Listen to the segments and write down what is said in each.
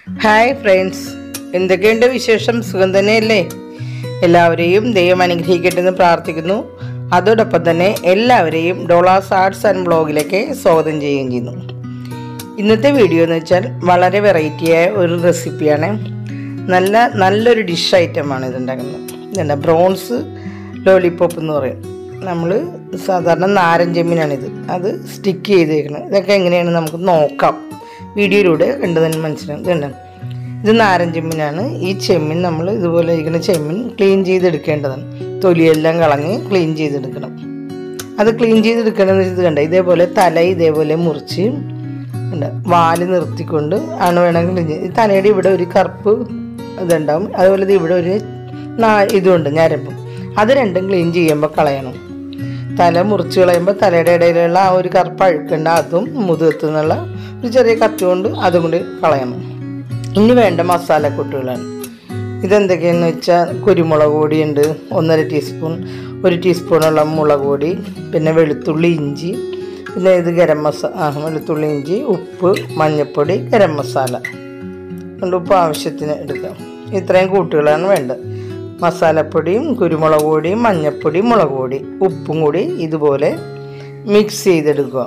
Hi friends എന്തൊക്കെയുണ്ട് വിശേഷം സുഖം തന്നെയല്ലേ എല്ലാവരെയും ദൈവം അനുഗ്രഹിക്കട്ടെ എന്ന് പ്രാർത്ഥിക്കുന്നു അതോടൊപ്പം തന്നെ എല്ലാവരെയും ഡോളാസ് ആർട്സ് ആൻഡ് ബ്ലോഗിലേക്ക് സ്വാഗതം ചെയ്യുകയും ചെയ്യുന്നു ഇന്നത്തെ വീഡിയോ എന്ന് വെച്ചാൽ വളരെ വെറൈറ്റിയായ ഒരു റെസിപ്പിയാണ് നല്ല നല്ലൊരു ഡിഷ് ഐറ്റമാണ് ഇതുണ്ടാക്കുന്നത് ഇതുണ്ട് ബ്രോൺസ് ലോലിപോപ്പ് എന്ന് പറയും നമ്മൾ സാധാരണ നാരൻ ചെമ്മീനാണിത് അത് സ്റ്റിക്ക് ചെയ്തേക്കുന്നത് ഇതൊക്കെ എങ്ങനെയാണ് നമുക്ക് നോക്കാം വീഡിയോയിലൂടെ കണ്ടു തന്നെ മനസ്സിലാവും ഇതുണ്ട് ഇത് നാരൻ ചെമ്മീനാണ് ഈ ചെമ്മീൻ നമ്മൾ ഇതുപോലെ ഇരിക്കുന്ന ചെമ്മീൻ ക്ലീൻ ചെയ്തെടുക്കേണ്ടതാണ് തൊലിയെല്ലാം കളഞ്ഞ് ക്ലീൻ ചെയ്തെടുക്കണം അത് ക്ലീൻ ചെയ്തെടുക്കണമെന്ന് വെച്ചത് കണ്ട ഇതേപോലെ തല ഇതേപോലെ മുറിച്ച് ഉണ്ട് വാല് നിർത്തിക്കൊണ്ട് ആണ് വേണമെങ്കിൽ clean ചെയ്യാൻ. ഈ തലയുടെ ഇവിടെ ഒരു കറുപ്പ് ഇതുണ്ടാവും അതുപോലെ ഇത് ഇവിടെ ഒരു നാ ഇതുണ്ട് ഞരമ്പും അത് രണ്ടും ക്ലീൻ ചെയ്യുമ്പോൾ കളയണം തല മുറിച്ച് കളയുമ്പോൾ തലയുടെ ഇടയിലുള്ള ആ ഒരു കറുപ്പ് അഴുക്കുണ്ട് അതും മുതുകത്തു നിന്നുള്ള ഒരു ചെറിയ കത്തി കൊണ്ട് അതും കൂടി കളയണം ഇനി വേണ്ട മസാലക്കൂട്ടുകളാണ് ഇതെന്തൊക്കെയാണെന്ന് വെച്ചാൽ കുരുമുളക് പൊടിയുണ്ട് ഒന്നര ടീസ്പൂൺ ഒരു ടീസ്പൂണോളം മുളക് പൊടി പിന്നെ വെളുത്തുള്ളി ഇഞ്ചി പിന്നെ ഇത് ഗരം മസാല ആ വെളുത്തുള്ളി ഇഞ്ചി ഉപ്പ് മഞ്ഞൾപ്പൊടി ഗരം മസാല കൊണ്ട് ഉപ്പ് ആവശ്യത്തിന് എടുക്കാം ഇത്രയും കൂട്ടുകളാണ് വേണ്ടത് മസാലപ്പൊടിയും കുരുമുളക് പൊടിയും മഞ്ഞൾപ്പൊടി മുളക് പൊടി ഉപ്പും കൂടി ഇതുപോലെ മിക്സ് ചെയ്തെടുക്കുക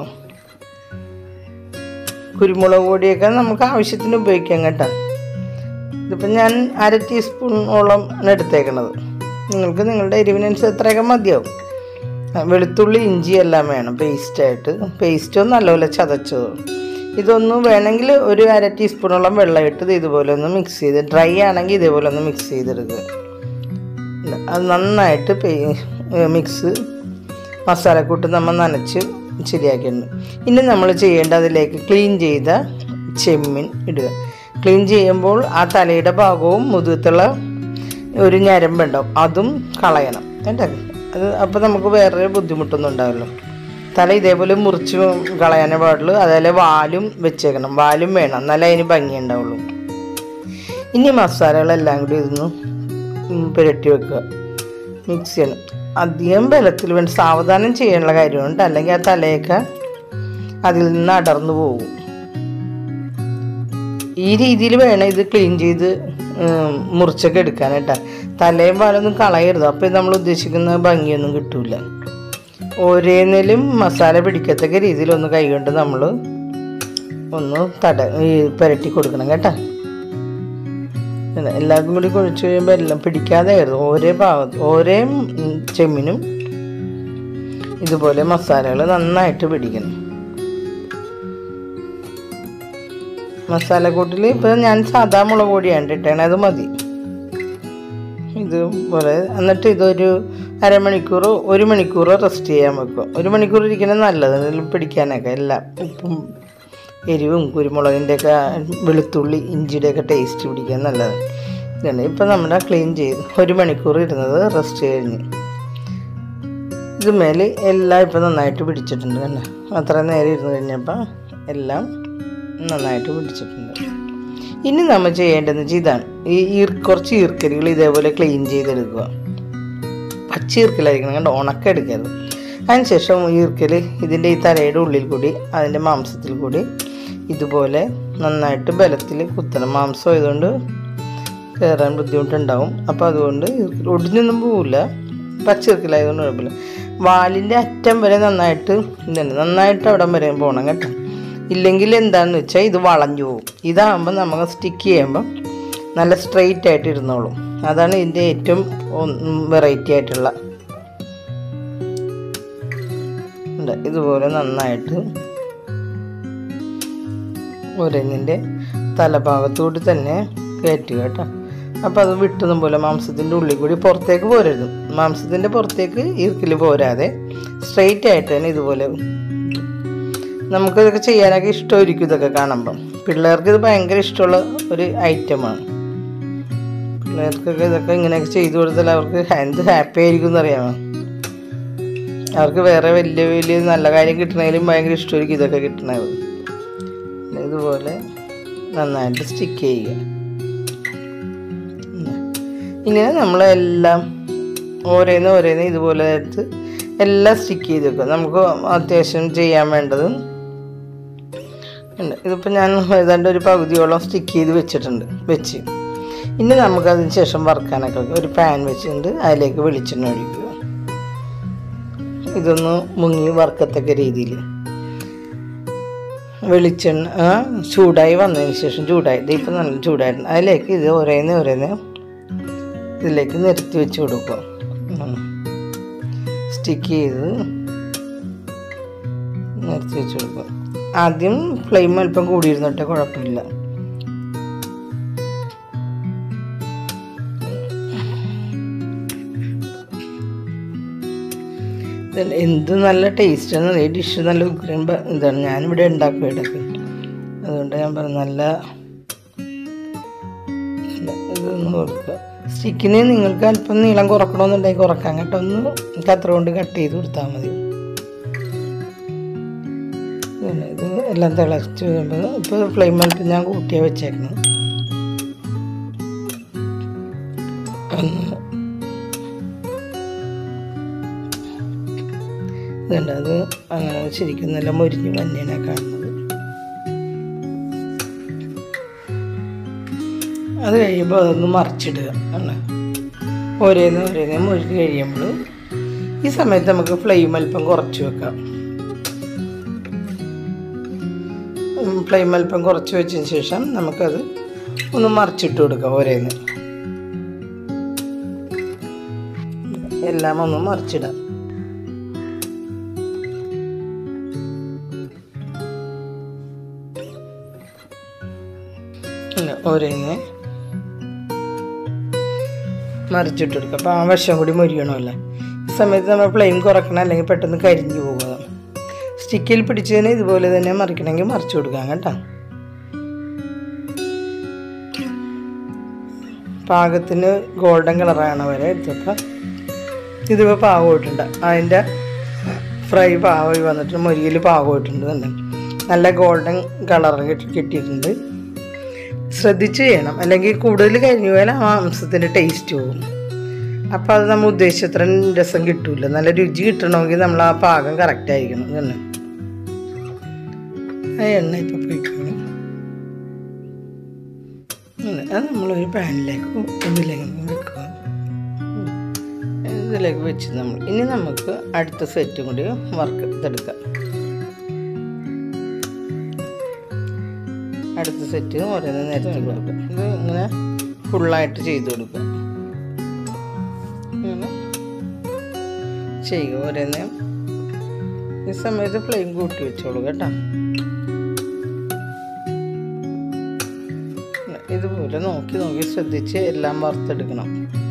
കുരുമുളക് പൊടിയൊക്കെ നമുക്ക് ആവശ്യത്തിന് ഉപയോഗിക്കാം കേട്ടോ ഇതിപ്പോൾ ഞാൻ അര ടീസ്പൂണോളം ആണ് എടുത്തേക്കണത് നിങ്ങൾക്ക് നിങ്ങളുടെ എരിവിനനുസരിച്ച് എത്രയൊക്കെ മതിയാവും ആ, വെളുത്തുള്ളി ഇഞ്ചി എല്ലാം വേണം പേസ്റ്റായിട്ട് പേസ്റ്റോ നല്ലപോലെ ചതച്ചതോ ഇതൊന്നും വേണമെങ്കിൽ ഒരു അര ടീസ്പൂണോളം വെള്ളം ഇട്ട് ഇത് ഇതുപോലെ ഒന്ന് മിക്സ് ചെയ്ത് ഡ്രൈ ആണെങ്കിൽ ഇതേപോലെ ഒന്ന് മിക്സ് ചെയ്തെടുക്കുക അത് നന്നായിട്ട് മിക്സ് മസാലക്കൂട്ട് നമ്മൾ നനച്ച് ശരിയാക്കിയിട്ടുണ്ട് ഇനി നമ്മൾ ചെയ്യേണ്ട അതിലേക്ക് ക്ലീൻ ചെയ്ത ചെമ്മീൻ ഇടുക ക്ലീൻ ചെയ്യുമ്പോൾ ആ തലയുടെ ഭാഗവും മുതുകത്തുള്ള ഒരു ഞരമ്പുണ്ടാവും അതും കളയണം കേട്ടോ അത് അപ്പോൾ നമുക്ക് വേറെ ബുദ്ധിമുട്ടൊന്നും ഉണ്ടാവില്ല തല ഇതേപോലെ മുറിച്ച് കളയാനേ പാടുള്ളൂ അതേപോലെ വാലും വെച്ചേക്കണം വാലും വേണം എന്നാലേ അതിന് ഭംഗി ഉണ്ടാവുള്ളൂ ഇനി മസാലകളെല്ലാം കൂടി ഇതൊന്ന് ഉം പുരട്ടി വെക്കുക മിക്സ് ചെയ്യണം അധികം ബലത്തിൽ വേണ്ട സാവധാനം ചെയ്യാനുള്ള കാര്യമുണ്ട് അല്ലെങ്കിൽ ആ തലയൊക്കെ അതിൽ നിന്ന് അടർന്നു പോകും ഈ രീതിയിൽ വേണം ഇത് ക്ലീൻ ചെയ്ത് ഉം, മുറിച്ചൊക്കെ എടുക്കാനായിട്ടാ തലയും പാലൊന്നും കളയരുത് അപ്പോൾ നമ്മൾ ഉദ്ദേശിക്കുന്ന ഭംഗിയൊന്നും കിട്ടൂല ഓരോന്നിലും മസാല പിടിക്കത്തക്ക രീതിയിൽ ഒന്ന് കൈകൊണ്ട് നമ്മൾ ഒന്ന് തട ഈ പുരട്ടി കൊടുക്കണം കേട്ടോ ഇല്ല, എല്ലാവർക്കും കൂടി കുഴിച്ച് കഴിയുമ്പോൾ എല്ലാം പിടിക്കാതെ ആയിരുന്നു ഓരോ ഭാഗത്ത് ഓരോ ഉം, ചെമ്മിനും ഇതുപോലെ മസാലകൾ നന്നായിട്ട് പിടിക്കണം മസാലക്കൂട്ടിൽ ഇപ്പം ഞാൻ സാധാ മുളക് പൊടിയാണ് ഇട്ടേണത് അത് മതി ഇതുപോലെ എന്നിട്ട് ഇതൊരു അരമണിക്കൂറോ ഒരു മണിക്കൂറോ റെസ്റ്റ് ചെയ്യാൻ വെക്കും ഒരു മണിക്കൂർ ഇരിക്കുന്നത് നല്ലത് ഇതിൽ പിടിക്കാനൊക്കെ എല്ലാം ഉപ്പും എരിവും കുരുമുളകിൻ്റെ ഒക്കെ വെളുത്തുള്ളി ഇഞ്ചിയുടെ ഒക്കെ ടേസ്റ്റ് പിടിക്കാൻ നല്ലത് ഇതാണ് ഇപ്പം നമ്മുടെ ക്ലീൻ ചെയ്ത് ഒരു മണിക്കൂർ ഇരുന്നത് റെസ്റ്റ് കഴിഞ്ഞ് ഇതുമേൽ എല്ലാം ഇപ്പം നന്നായിട്ട് പിടിച്ചിട്ടുണ്ട് കണ്ടോ അത്ര നേരം ഇരുന്ന് കഴിഞ്ഞപ്പോൾ എല്ലാം നന്നായിട്ട് പിടിച്ചിട്ടുണ്ട് ഇനി നമ്മൾ ചെയ്യേണ്ടതെന്ന് വെച്ചാൽ ഇതാണ് ഈ ഈർ കുറച്ച് ഈർക്കലുകൾ ഇതേപോലെ ക്ലീൻ ചെയ്തെടുക്കുക പച്ച ഈർക്കലായിരിക്കണം കണ്ടോ ഉണക്കെടുക്കരുത് അതിനുശേഷം ഈർക്കൽ ഇതിൻ്റെ ഈ തലയുടെ ഉള്ളിൽ കൂടി അതിൻ്റെ മാംസത്തിൽ കൂടി ഇതുപോലെ നന്നായിട്ട് ബലത്തിൽ കുത്തണം മാംസം ആയതുകൊണ്ട് കയറാൻ ബുദ്ധിമുട്ടുണ്ടാവും അപ്പോൾ അതുകൊണ്ട് ഈർക്കൽ ഒടിഞ്ഞൊന്നും പോവില്ല പച്ചിർക്കലായതുകൊണ്ട് കുഴപ്പമില്ല വാലിൻ്റെ അറ്റം വരെ നന്നായിട്ട് ഇതുണ്ട് നന്നായിട്ട് അവിടം വരെ പോകണം കേട്ടോ ഇല്ലെങ്കിൽ എന്താണെന്ന് വെച്ചാൽ ഇത് വളഞ്ഞു പോകും ഇതാകുമ്പോൾ നമുക്ക് സ്റ്റിക്ക് ചെയ്യുമ്പം നല്ല സ്ട്രെയിറ്റ് ആയിട്ട് ഇരുന്നോളും അതാണ് ഇതിൻ്റെ ഏറ്റവും വെറൈറ്റി ആയിട്ടുള്ള ഉണ്ട് ഇതുപോലെ നന്നായിട്ട് ഒരഞ്ഞിൻ്റെ തലഭാഗത്തോട്ട് തന്നെ കയറ്റുക കേട്ടോ അപ്പോൾ അത് വിട്ടുന്ന പോലെ മാംസത്തിൻ്റെ ഉള്ളിൽ കൂടി പുറത്തേക്ക് പോരരുത് മാംസത്തിൻ്റെ പുറത്തേക്ക് ഈർക്കിൽ പോരാതെ സ്ട്രെയിറ്റ് ആയിട്ട് തന്നെ ഇതുപോലെ നമുക്കിതൊക്കെ ചെയ്യാനൊക്കെ ഇഷ്ടമായിരിക്കും ഇതൊക്കെ കാണുമ്പം പിള്ളേർക്ക് ഇത് ഭയങ്കര ഇഷ്ടമുള്ള ഒരു ഐറ്റമാണ് പിള്ളേർക്കൊക്കെ ഇതൊക്കെ ഇങ്ങനെയൊക്കെ ചെയ്തു കൊടുത്താൽ അവർക്ക് എന്ത് ഹാപ്പി ആയിരിക്കും എന്നറിയാമോ അവർക്ക് വേറെ വലിയ വലിയ നല്ല കാര്യം കിട്ടണമെങ്കിലും ഭയങ്കര ഇഷ്ടമായിരിക്കും ഇതൊക്കെ കിട്ടണത് ഇതുപോലെ നന്നായിട്ട് സ്റ്റിക്ക് ചെയ്യുക ഇങ്ങനെ നമ്മളെല്ലാം ഓരോന്ന് ഓരോന്ന് ഇതുപോലെ എടുത്ത് എല്ലാം സ്റ്റിക്ക് ചെയ്ത് വെക്കുക നമുക്ക് അത്യാവശ്യം ചെയ്യാൻ വേണ്ടത് ഉണ്ട് ഇതിപ്പോൾ ഞാൻ ഏതാണ്ട് ഒരു പകുതിയോളം സ്റ്റിക്ക് ചെയ്ത് വെച്ചിട്ടുണ്ട് വെച്ച് ഇനി നമുക്ക് അതിന് ശേഷം വറുക്കാനൊക്കെ വെക്കാം. ഒരു പാൻ വെച്ചിട്ടുണ്ട് അതിലേക്ക് വെളിച്ചെണ്ണ ഒഴിക്കുക ഇതൊന്ന് മുങ്ങി വറുക്കത്തക്ക രീതിയിൽ വെളിച്ചെണ്ണ ആ, ചൂടായി വന്നതിന് ശേഷം ചൂടായി ഇപ്പം നല്ല ചൂടായിട്ടുണ്ട് അതിലേക്ക് ഇത് ഓരോന്ന് ഓരോന്ന് ഇതിലേക്ക് നിരത്തി വെച്ച് കൊടുക്കുക സ്റ്റിക്ക് ചെയ്ത് നിരത്തി വെച്ച് കൊടുക്കുക ആദ്യം ഫ്ലെയിം അല്പം കൂടിയിരുന്നിട്ട് കുഴപ്പമില്ല ഇതല്ല, എന്ത് നല്ല ടേസ്റ്റ് ആണ് ഈ ഡിഷ് നല്ല ഉഗ്രൻ ബ- ഇതാണ് ഞാനിവിടെ ഉണ്ടാക്കും ഇടയ്ക്ക് അതുകൊണ്ട് ഞാൻ പറഞ്ഞു നല്ല ഇതൊന്ന് കൊടുക്കുക സ്റ്റിക്കിന് നിങ്ങൾക്ക് അല്പം നീളം കുറക്കണമെന്നുണ്ടെങ്കിൽ കുറക്കാം കേട്ടോ ഒന്ന് കത്ര കൊണ്ട് കട്ട് ചെയ്ത് കൊടുത്താൽ മതി ഇതല്ല, ഇത് എല്ലാം തിളച്ച് വരുമ്പോൾ ഇപ്പോൾ ഫ്ലെയിം അല്പം ഞാൻ കൂട്ടിയാണ് വെച്ചേക്കുന്നത് ഒന്ന് ഇതുണ്ട് അത് അങ്ങനെ ശരിക്കും നല്ല മൊരിഞ്ഞ് മഞ്ഞയാണ് കാണുന്നത് അത് കഴിയുമ്പോൾ അതൊന്ന് മറിച്ചിടുക ആണ് ഓരോന്ന് ഓരോന്ന് മൊഴിഞ്ഞ് കഴിയുമ്പോൾ ഈ സമയത്ത് നമുക്ക് ഫ്ലെയിം അല്പം കുറച്ച് വെക്കാം ഫ്ലെയിം അല്പം കുറച്ച് വെച്ചതിന് ശേഷം നമുക്കത് ഒന്ന് മറിച്ചിട്ട് കൊടുക്കാം ഓരോന്ന് എല്ലാം ഒന്ന് മറിച്ചിടാം ഇല്ല, ഓരോന്ന് മറിച്ചിട്ട് കൊടുക്കുക അപ്പോൾ ആ വശം കൂടി മൊരിയണമല്ലോ ഈ സമയത്ത് നമ്മൾ ഫ്ലെയിം കുറക്കണം അല്ലെങ്കിൽ പെട്ടെന്ന് കരിഞ്ഞു പോകുക സ്റ്റിക്കിൽ പിടിച്ചതിന് ഇതുപോലെ തന്നെ മറിക്കണമെങ്കിൽ മറിച്ച് കൊടുക്കാം കേട്ടോ പാകത്തിന് ഗോൾഡൻ കളറാണ് വരെ എടുത്തപ്പോൾ ഇതിപ്പോൾ പാകമായിട്ടുണ്ട് അതിൻ്റെ ഫ്രൈ പാകമായി വന്നിട്ട് മൊരിയിൽ പാകമായിട്ടുണ്ട് തന്നെ നല്ല ഗോൾഡൻ കളർ കിട്ടി കിട്ടിയിട്ടുണ്ട് ശ്രദ്ധിച്ച് ചെയ്യണം അല്ലെങ്കിൽ കൂടുതൽ കരിഞ്ഞു പോയാൽ ആ മാംസത്തിൻ്റെ ടേസ്റ്റ് പോകും അപ്പോൾ അത് നമ്മൾ ഉദ്ദേശിച്ചത്ര രസം കിട്ടൂല നല്ല രുചി കിട്ടണമെങ്കിൽ നമ്മൾ ആ പാകം കറക്റ്റ് ആയിരിക്കണം തന്നെ ആ എണ്ണ ഇപ്പം പോയിക്കോളും ഇങ്ങനെ. അത് നമ്മളൊരു പാനിലേക്ക് ഇതിലേക്ക് വെക്കുക ഉം. ഇതിലേക്ക് വെച്ച് നമ്മൾ ഇനി നമുക്ക് അടുത്ത സെറ്റും കൂടി വർക്ക് ഇതെടുക്കാം അടുത്ത സെറ്റ് ഓരോന്ന് നിരത്തി കൊടുക്കും ഇത് ഇങ്ങനെ ഫുള്ളായിട്ട് ചെയ്ത് കൊടുക്കുക ഇങ്ങനെ ചെയ്യുക ഓരോന്ന് ഈ സമയത്ത് ഫ്ലെയിം കൂട്ടി വെച്ചോളൂ കേട്ടോ ഇതുപോലെ നോക്കി നോക്കി ശ്രദ്ധിച്ച് എല്ലാം വറുത്തെടുക്കണം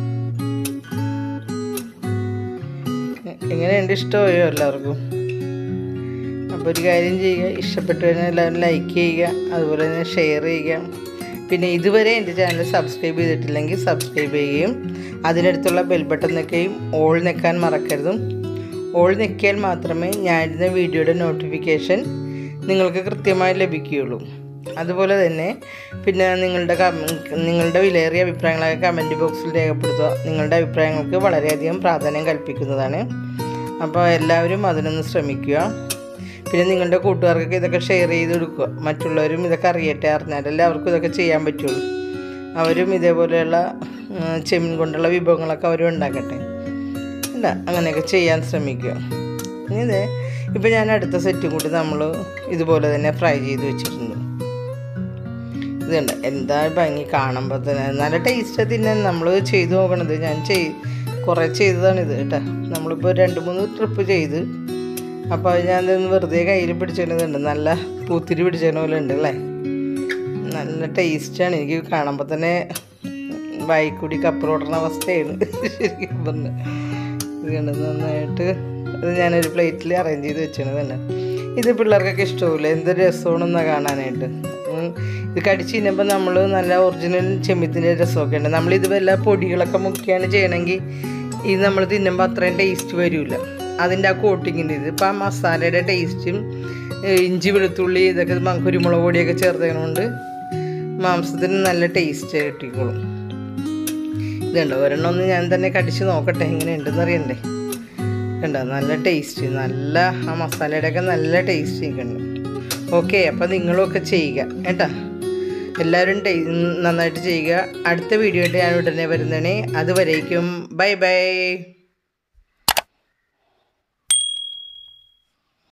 എ- എങ്ങനെയുണ്ട് ഇഷ്ടമായോ എല്ലാവർക്കും അപ്പോൾ ഒരു കാര്യം ചെയ്യുക ഇഷ്ടപ്പെട്ടു കഴിഞ്ഞാൽ എല്ലാവരും ലൈക്ക് ചെയ്യുക അതുപോലെ തന്നെ ഷെയർ ചെയ്യുക പിന്നെ ഇതുവരെ എൻ്റെ ചാനൽ സബ്സ്ക്രൈബ് ചെയ്തിട്ടില്ലെങ്കിൽ സബ്സ്ക്രൈബ് ചെയ്യുകയും അതിനടുത്തുള്ള ബെൽ ബട്ടൺ നിൽക്കുകയും ഓൾ നിൽക്കാൻ മറക്കരുതും ഓൾ നിൽക്കിയാൽ മാത്രമേ ഞാനിടുന്ന വീഡിയോയുടെ നോട്ടിഫിക്കേഷൻ നിങ്ങൾക്ക് കൃത്യമായി ലഭിക്കുകയുള്ളൂ അതുപോലെ തന്നെ പിന്നെ നിങ്ങളുടെ കം- നിങ്ങളുടെ വിലയേറിയ അഭിപ്രായങ്ങളൊക്കെ കമൻറ്റ് ബോക്സിൽ രേഖപ്പെടുത്തുക നിങ്ങളുടെ അഭിപ്രായങ്ങൾക്ക് വളരെയധികം പ്രാധാന്യം കൽപ്പിക്കുന്നതാണ് അപ്പോൾ എല്ലാവരും അതിനൊന്ന് ശ്രമിക്കുക പിന്നെ നിങ്ങളുടെ കൂട്ടുകാർക്കൊക്കെ ഇതൊക്കെ ഷെയർ ചെയ്ത് കൊടുക്കുക മറ്റുള്ളവരും ഇതൊക്കെ അറിയട്ടെ അറിഞ്ഞാലല്ലേ അവർക്കും ഇതൊക്കെ ചെയ്യാൻ പറ്റുള്ളൂ അവരും ഇതേപോലെയുള്ള ഉം, ചെമ്മീൻ കൊണ്ടുള്ള വിഭവങ്ങളൊക്കെ അവരും ഉണ്ടാക്കട്ടെ അല്ല അങ്ങനെയൊക്കെ ചെയ്യാൻ ശ്രമിക്കുക ഇനി ഇതേ ഇപ്പം ഞാൻ അടുത്ത സെറ്റും കൂടി നമ്മൾ ഇതുപോലെ തന്നെ ഫ്രൈ ചെയ്ത് വെച്ചിട്ടുണ്ട് ഇതുണ്ട് എന്താ ഭംഗി കാണുമ്പോൾ തന്നെ നല്ല ടേസ്റ്റ് തിന്നാൻ നമ്മൾ ചെയ്ത് നോക്കണത് ഞാൻ ചെയ് കുറേ ചെയ്തതാണിത് കേട്ടോ നമ്മളിപ്പോൾ രണ്ട് മൂന്ന് ട്രിപ്പ് ചെയ്ത് അപ്പോൾ അത് ഞാൻ ഇതൊന്ന് വെറുതെ കയ്യിൽ പിടിച്ചിടുന്നുണ്ട് നല്ല പൂത്തിരി പിടിച്ചതിന് പോലെ ഉണ്ട് അല്ലേ നല്ല ടേസ്റ്റാണ് എനിക്ക് കാണുമ്പോൾ തന്നെ വായിക്കൂടി കപ്പറോടുന്ന അവസ്ഥയാണ് ശരിക്കും പറഞ്ഞ ഇത് കണ്ട് നന്നായിട്ട് ഇത് ഞാനൊരു പ്ലേറ്റിൽ അറേഞ്ച് ചെയ്ത് വെച്ചാണ് തന്നെ ഇത് പിള്ളേർക്കൊക്കെ ഇഷ്ടമില്ല എന്ത് രസമാണെന്നാണ് കാണാനായിട്ട് ഉം. ഇത് കടിച്ച് തിന്നുമ്പോൾ നമ്മൾ നല്ല ഒറിജിനൽ ചെമ്മിത്തിൻ്റെ രസമൊക്കെ ഉണ്ട് നമ്മളിത് വല്ല പൊടികളൊക്കെ മുക്കിയാണ് ചെയ്യണമെങ്കിൽ ഇത് നമ്മൾ തിന്നുമ്പോൾ അത്രയും ടേസ്റ്റ് വരില്ല അതിൻ്റെ ആ കോട്ടിങ്ങിൻ്റെ ഇത് ഇപ്പോൾ ആ മസാലയുടെ ടേസ്റ്റും ഇഞ്ചി വെളുത്തുള്ളി ഇതൊക്കെ മ- കുരുമുളക് പൊടിയൊക്കെ ചേർത്തതുകൊണ്ട് മാംസത്തിന് നല്ല ടേസ്റ്റ് കിട്ടിക്കോളും ഇതുണ്ട് ഒരെണ്ണം ഒന്ന് ഞാൻ തന്നെ കടിച്ച് നോക്കട്ടെ എങ്ങനെ ഉണ്ടെന്ന് അറിയണ്ടേ കണ്ടോ നല്ല ടേസ്റ്റ് നല്ല ആ മസാലയുടെ ഒക്കെ നല്ല ടേസ്റ്റ് ഉണ്ട് ഓക്കെ അപ്പോൾ നിങ്ങളൊക്കെ ചെയ്യുക കേട്ടോ എല്ലാവരും ടേ- നന്നായിട്ട് ചെയ്യുക അടുത്ത വീഡിയോ ആയിട്ട് ഞാൻ ഉടനെ വരുന്നതാണ് അതുവരേക്കും ബൈ ബൈ